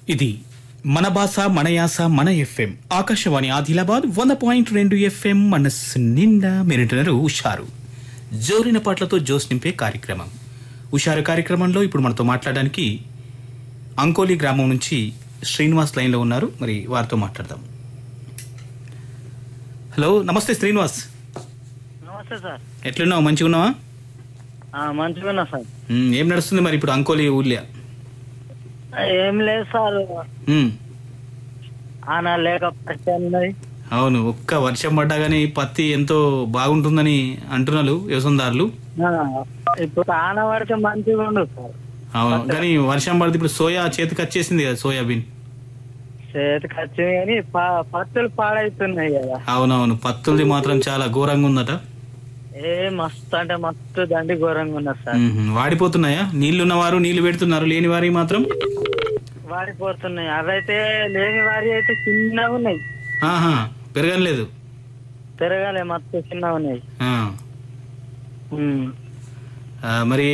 ఇది మన భాష మన యాస మన ఎఫ్ఎం ఆకాశవాణి ఆదిలాబాద్ వంద పాయింట్ రెండు ఎఫ్ఎం మనస్సు నిండా మీరింటున్నారు ఉషారు జోరిన పాటలతో జోస్ నింపే కార్యక్రమం ఉషారు కార్యక్రమంలో ఇప్పుడు మనతో మాట్లాడడానికి అంకోలి గ్రామం నుంచి శ్రీనివాస్ లైన్లో ఉన్నారు మరి వారితో మాట్లాడదాం హలో నమస్తే శ్రీనివాస్ నమస్తే సార్ ఎట్లున్నావు మంచిగా ఉన్నావా ఆ, మంచిగా ఉన్నా సార్ ఉమ్, ఏం నడుస్తుంది మరి ఇప్పుడు అంకోలి ఊర్లో ఏం లేదు సార్ ఉమ్, ఆన లేక పట్టినది అవును ఒక్క వర్షం పడ్డా కానీ పత్తి ఎంతో బాగుంటుందని అంటున్నారు వ్యవసాయదారులు ఇప్పుడు ఆన పడితే మంచిగా ఉండు సార్ అవును కానీ వర్షం పడితే ఇప్పుడు సోయా చేతికి వచ్చేసింది కదా సోయాబీన్ చేతికి వచ్చింది కానీ ప- పత్తులు పాడైతున్నాయి కదా అవునవును పత్తులది మాత్రం చాలా ఘోరంగా ఉందట ఏ మస్తు అంటే మస్తు దండి ఘోరంగా ఉన్నారు సార్ మ్మ్. వాడిపోతున్నాయా నీళ్లున్న వారు నీళ్లు పెడుతున్నారు లేని వారి మాత్రం వాడిపోతున్నాయి అవైతే లేని వారి అయితే చిన్నగా ఉన్నాయి ఆహా పెరగలేదు పెరగాలి మస్తు చిన్నగా ఉన్నాయి ఆ. ఉమ్. ఆ, మరి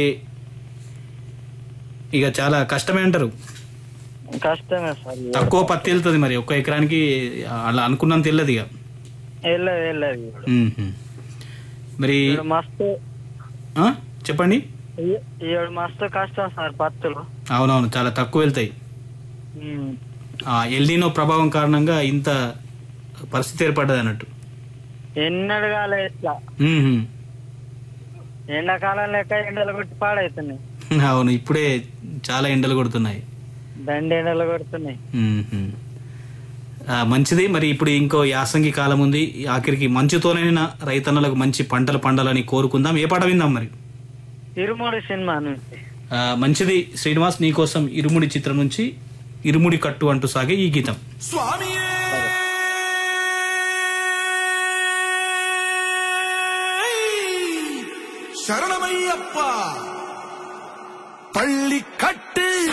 ఇక చాలా కష్టమే అంటారు కష్టమే సార్ తక్కువ పత్తి వెళ్తుంది మరి ఒక్క ఎకరానికి అలా అనుకున్నంత వెళ్ళదు ఇక వెళ్ళదు వెళ్ళదు ఇప్పుడు. మ్మ్. మరి ఇప్పుడు మస్తు ఆ? చెప్పండి ఈ- ఈవిడ మస్తు కష్టం సార్ పత్తులు అవునవును చాలా తక్కువ వెళ్తాయి ఉమ్. ఆ ఎల్నినో ప్రభావం కారణంగా ఇంత పరిస్థితి ఏర్పడ్డది అన్నట్టు ఎన్నడు కాలే ఇట్లా మ్మ్. ఎండాకాలం లెక్క ఎండలు కొట్టి పాడైతున్నాయి అవును ఇప్పుడే చాలా ఎండలు కొడుతున్నాయి దండి ఎండలు కొడుతున్నాయి మ్మ్. ఆ, మంచిది మరి ఇప్పుడు ఇంకో యాసంగి కాలం ఉంది ఆఖరికి మంచుతోనైనా రైతన్నలకు మంచి పంటలు పండాలని కోరుకుందాం ఏ పాట విందాం మరి ఇరుమూడి సినిమా నుంచి ఆ, మంచిది శ్రీనివాస్ నీకోసం ఇరుముడి చిత్రం నుంచి ఇరుముడి కట్టు అంటూ సాగే ఈ గీతం స్వామియే శరణమయ్యప్ప పళ్ళి కట్టి